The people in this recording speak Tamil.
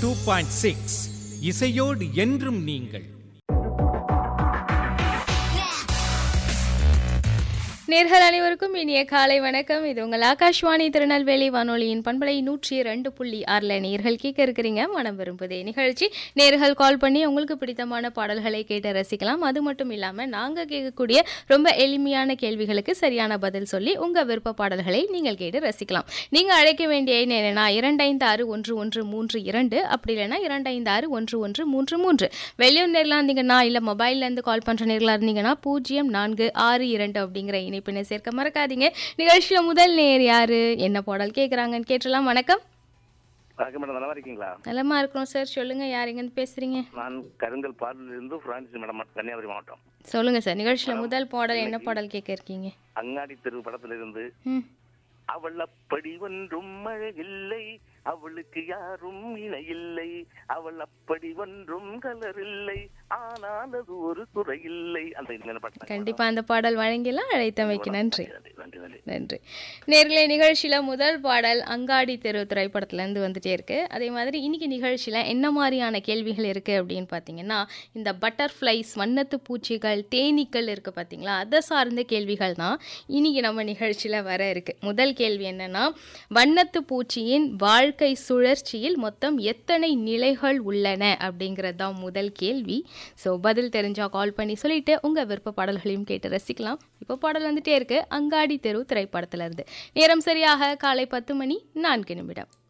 டூ பாயிண்ட் சிக்ஸ் இசையோடு என்றும் நீங்கள் நேர்கள் அனைவருக்கும் இனிய காலை வணக்கம் இது உங்கள் ஆகாஷ்வாணி திருநெல்வேலி வானொலியின் பண்பலை நூற்றி ரெண்டு புள்ளி ஆறில் நேர்கள் கேட்க இருக்கிறீங்க மனம் விரும்புதே நிகழ்ச்சி நேர்கள் கால் பண்ணி உங்களுக்கு பிடித்தமான பாடல்களை கேட்டு ரசிக்கலாம் அது மட்டும் இல்லாமல் நாங்கள் கேட்கக்கூடிய ரொம்ப எளிமையான கேள்விகளுக்கு சரியான பதில் சொல்லி உங்கள் விருப்ப பாடல்களை நீங்கள் கேட்டு ரசிக்கலாம் நீங்கள் அழைக்க வேண்டிய எண் என்னன்னா இரண்டைந்து ஆறு ஒன்று ஒன்று மூன்று இரண்டு அப்படி இல்லைன்னா இரண்டைந்து ஆறு ஒன்று ஒன்று மூன்று மூன்று வெளியூர் நேரில் இருந்தீங்கன்னா இல்லை மொபைல்லேருந்து கால் பண்ணுற நேரில் இருந்தீங்கன்னா பூஜ்ஜியம் நான்கு ஆறு இரண்டு அப்படிங்கிற இணைப்பினை சேர்க்க மறக்காதீங்க நிகழ்ச்சியில் முதல் நேர் யாரு என்ன பாடல் கேட்குறாங்கன்னு கேட்டலாம் வணக்கம் வணக்கம் மேடம் நல்லா இருக்கீங்களா நலமா இருக்கிறோம் சார் சொல்லுங்க யார் எங்கேருந்து பேசுறீங்க நான் கருங்கல் பாடலிருந்து பிரான்சிஸ் மேடம் கன்னியாகுமரி மாவட்டம் சொல்லுங்க சார் நிகழ்ச்சியில் முதல் பாடல் என்ன பாடல் கேட்க இருக்கீங்க அங்காடி தெரு படத்திலிருந்து ம் அவள் அப்படி ஒன்றும் அழகில்லை அவளுக்கு யாரும் இணையில்லை அவள் அப்படி ஒன்றும் கலர் இல்லை ஆனால் அது ஒரு குறையில்லை அந்த இந்த பாட்டு கண்டிப்பா அந்த பாடல் வழங்கிலாம் அழைத்தமைக்கு நன்றி நன்றி நன்றி நன்றி நன்றி நேர்களே நிகழ்ச்சியில் முதல் பாடல் அங்காடி தெரு திரைப்படத்துலேருந்து வந்துட்டே இருக்கு அதே மாதிரி இன்னைக்கு நிகழ்ச்சியில் என்ன மாதிரியான கேள்விகள் இருக்குது அப்படின்னு பார்த்தீங்கன்னா இந்த பட்டர்ஃப்ளைஸ் வண்ணத்து பூச்சிகள் தேனீக்கள் இருக்குது பார்த்தீங்களா அதை சார்ந்த கேள்விகள் தான் இன்னைக்கு நம்ம நிகழ்ச்சியில் வர இருக்கு முதல் கேள்வி என்னன்னா வண்ணத்து பூச்சியின் வாழ்க்கை சுழற்சியில் மொத்தம் எத்தனை நிலைகள் உள்ளன அப்படிங்கிறது தான் முதல் கேள்வி ஸோ பதில் தெரிஞ்சா கால் பண்ணி சொல்லிட்டு உங்கள் விருப்ப பாடல்களையும் கேட்டு ரசிக்கலாம் இப்போ பாடல் வந்துட்டே இருக்கு அங்காடி தெரு திரைப்படத்துல இருந்து நேரம் சரியாக காலை பத்து மணி நான்கு நிமிடம்